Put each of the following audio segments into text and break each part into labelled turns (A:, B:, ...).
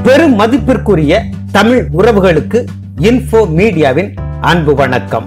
A: பெரும் மதிப்பிற்குரிய தமிழ் உறவுகளுக்கு இன்ஃபோ மீடியாவின் அன்பு வணக்கம்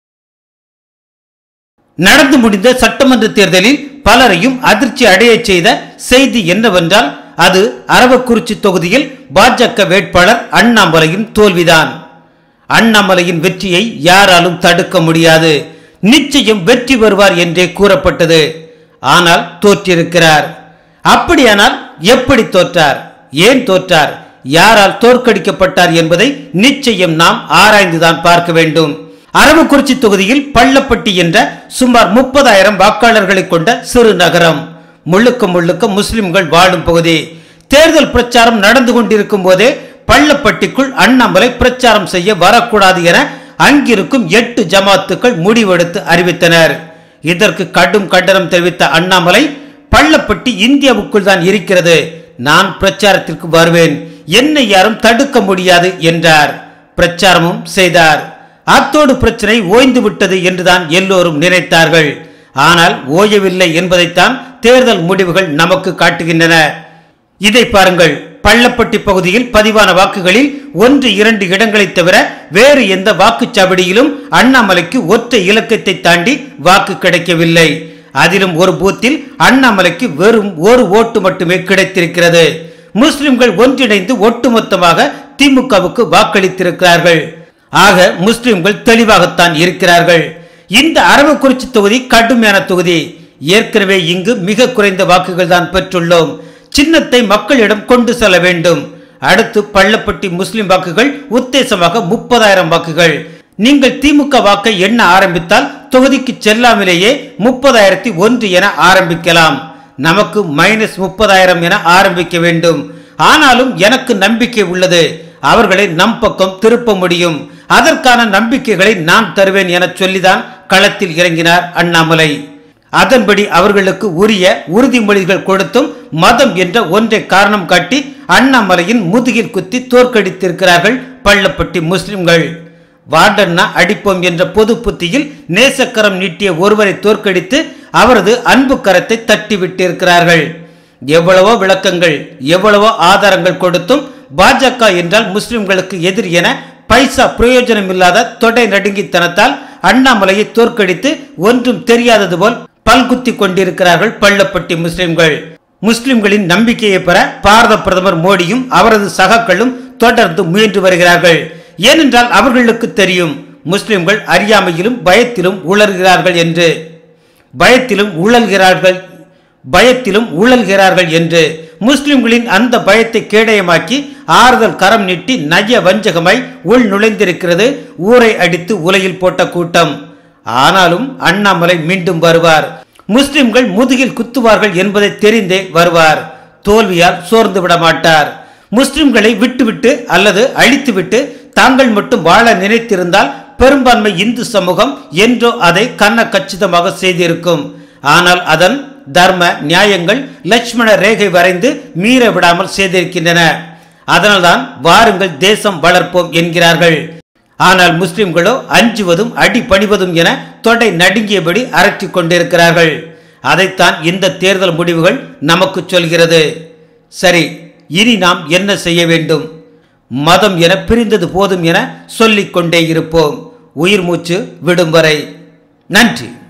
A: நடந்து முடிந்த சட்டமன்ற தேர்தலில் பலரையும் அதிர்ச்சி அடையச் செய்த செய்தி என்னவென்றால் அது அரவக்குறிச்சி தொகுதியில் பாஜக வேட்பாளர் அண்ணாமலையின் தோல்விதான் அண்ணாமலையின் வெற்றியை யாராலும் தடுக்க முடியாது நிச்சயம் வெற்றி பெறுவார் என்றே கூறப்பட்டது ஆனால் தோற்றிருக்கிறார் அப்படியானால் எப்படி தோற்றார் ஏன் தோற்றார் யாரால் தோற்கடிக்கப்பட்டார் என்பதை நிச்சயம் நாம் ஆராய்ந்துதான் பார்க்க வேண்டும் அரவக்குறிச்சி தொகுதியில் பள்ளப்பட்டி என்ற சுமார் முப்பதாயிரம் வாக்காளர்களை கொண்ட சிறு நகரம் முழுக்க முழுக்க முஸ்லிம்கள் வாழும் பகுதி தேர்தல் பிரச்சாரம் நடந்து கொண்டிருக்கும் போதே பள்ளப்பட்டிக்குள் அண்ணாமலை பிரச்சாரம் செய்ய வரக்கூடாது என அங்கிருக்கும் எட்டு ஜமாத்துக்கள் முடிவெடுத்து அறிவித்தனர் இதற்கு கடும் கண்டனம் தெரிவித்த அண்ணாமலை பள்ளப்பட்டி இந்தியாவுக்குள் தான் இருக்கிறது நான் பிரச்சாரத்திற்கு வருவேன் என்னை யாரும் தடுக்க முடியாது என்றார் பிரச்சாரமும் செய்தார் அத்தோடு பிரச்சனை ஓய்ந்து விட்டது என்றுதான் எல்லோரும் நினைத்தார்கள் ஆனால் ஓயவில்லை என்பதைத்தான் தேர்தல் முடிவுகள் நமக்கு காட்டுகின்றன இதை பாருங்கள் பள்ளப்பட்டி பகுதியில் பதிவான வாக்குகளில் ஒன்று இரண்டு இடங்களை தவிர வேறு எந்த வாக்குச்சாவடியிலும் அண்ணாமலைக்கு ஒற்றை இலக்கத்தை தாண்டி வாக்கு கிடைக்கவில்லை அதிலும் ஒரு பூத்தில் அண்ணாமலைக்கு வெறும் ஒரு ஓட்டு மட்டுமே கிடைத்திருக்கிறது முஸ்லிம்கள் ஒன்றிணைந்து ஒட்டுமொத்தமாக திமுகவுக்கு வாக்களித்திருக்கிறார்கள் ஆக முஸ்லிம்கள் தெளிவாகத்தான் இருக்கிறார்கள் இந்த அரவக்குறிச்சி தொகுதி கடுமையான தொகுதி ஏற்கனவே இங்கு மிக குறைந்த வாக்குகள் தான் பெற்றுள்ளோம் சின்னத்தை மக்களிடம் கொண்டு செல்ல வேண்டும் அடுத்து பள்ளப்பட்டி முஸ்லிம் வாக்குகள் உத்தேசமாக முப்பதாயிரம் வாக்குகள் நீங்கள் திமுக வாக்கை எண்ண ஆரம்பித்தால் தொகுதிக்கு செல்லாமலேயே முப்பதாயிரத்தி ஒன்று என ஆரம்பிக்கலாம் நமக்கு மைனஸ் முப்பதாயிரம் என ஆரம்பிக்க வேண்டும் ஆனாலும் எனக்கு நம்பிக்கை உள்ளது அவர்களை நம் பக்கம் திருப்ப முடியும் அதற்கான நம்பிக்கைகளை நான் தருவேன் என சொல்லிதான் களத்தில் இறங்கினார் அண்ணாமலை அதன்படி அவர்களுக்கு உரிய உறுதிமொழிகள் கொடுத்தும் மதம் என்ற ஒன்றை காரணம் காட்டி அண்ணாமலையின் முதுகில் குத்தி தோற்கடித்திருக்கிறார்கள் பள்ளப்பட்டி முஸ்லிம்கள் வார்டன்னா அடிப்போம் என்ற பொது புத்தியில் நேசக்கரம் நீட்டிய ஒருவரை தோற்கடித்து அவரது அன்பு கரத்தை தட்டி விட்டிருக்கிறார்கள் எவ்வளவோ விளக்கங்கள் எவ்வளவோ ஆதாரங்கள் கொடுத்தும் பாஜக என்றால் முஸ்லிம்களுக்கு எதிர் என பைசா பிரயோஜனம் இல்லாத தொடை நடுங்கித்தனத்தால் அண்ணாமலையை தோற்கடித்து ஒன்றும் தெரியாதது போல் பல்குத்தி கொண்டிருக்கிறார்கள் பள்ளப்பட்டி முஸ்லிம்கள் முஸ்லிம்களின் நம்பிக்கையை பெற பாரத பிரதமர் மோடியும் அவரது சகாக்களும் தொடர்ந்து முயன்று வருகிறார்கள் ஏனென்றால் அவர்களுக்கு தெரியும் முஸ்லிம்கள் அறியாமையிலும் பயத்திலும் உளர்கிறார்கள் என்று பயத்திலும் உழல்கிறார்கள் பயத்திலும் உழல்கிறார்கள் என்று முஸ்லிம்களின் அந்த பயத்தை கேடயமாக்கி ஆறுதல் கரம் நீட்டி நய வஞ்சகமாய் உள் நுழைந்திருக்கிறது ஊரை அடித்து உலையில் போட்ட கூட்டம் ஆனாலும் அண்ணாமலை மீண்டும் வருவார் முஸ்லிம்கள் முதுகில் குத்துவார்கள் என்பதை தெரிந்தே வருவார் தோல்வியால் சோர்ந்து விட மாட்டார் முஸ்லிம்களை விட்டுவிட்டு அல்லது அழித்துவிட்டு தாங்கள் மட்டும் வாழ நினைத்திருந்தால் பெரும்பான்மை இந்து சமூகம் என்றோ அதை கண்ண கச்சிதமாக செய்திருக்கும் ஆனால் அதன் தர்ம நியாயங்கள் லட்சுமண ரேகை வரைந்து மீற விடாமல் செய்திருக்கின்றன அதனால்தான் வாருங்கள் தேசம் வளர்ப்போம் என்கிறார்கள் ஆனால் முஸ்லிம்களோ அஞ்சுவதும் அடி பணிவதும் என தொடை நடுங்கியபடி அரற்றிக் கொண்டிருக்கிறார்கள் அதைத்தான் இந்த தேர்தல் முடிவுகள் நமக்கு சொல்கிறது சரி இனி நாம் என்ன செய்ய வேண்டும் மதம் என பிரிந்தது போதும் என சொல்லிக் கொண்டே இருப்போம் உயிர் மூச்சு விடும் வரை நன்றி